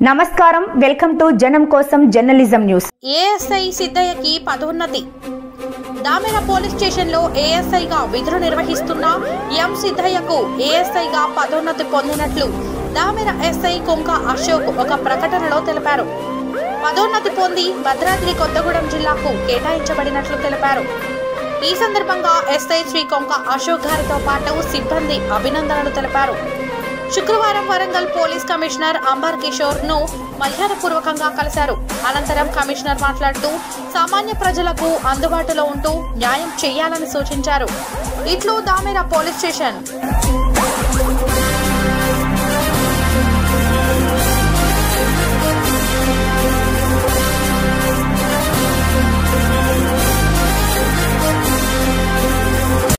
నమస్కారం welcome to జనం కోసం జర్నలిజం న్యూస్ ఏఎస్ఐ సిద్ధయ్యకి పదోన్నతి దామెర పోలీస్ స్టేషన్లో ఏఎస్ఐగా విధులు నిర్వహిస్తున్న ఎం సిద్ధయ్యకు ఏఎస్ఐగా పదోన్నతి పొందినట్లు దామెర ఎస్ఐ కొంక అశోక్ ఒక ప్రకటనలో తెలిపారు పదోన్నతి పొంది భద్రాద్రి కొత్తగూడెం జిల్లాకు కేటాయించబడినట్లు తెలిపారు ఈ సందర్భంగా ఎస్ఐ శ్రీ కొంక అశోక్ గారితో పాటు సిబ్బంది అభినందనలు తెలిపారు శుక్రవారం వరంగల్ పోలీస్ కమిషనర్ అంబర్ కిషోర్ ను మర్యాదపూర్వకంగా కలిశారు అనంతరం కమిషనర్ మాట్లాడుతూ సామాన్య ప్రజలకు అందుబాటులో ఉంటూ న్యాయం చేయాలని సూచించారు ఇట్లు దామెర పోలీస్ స్టేషన్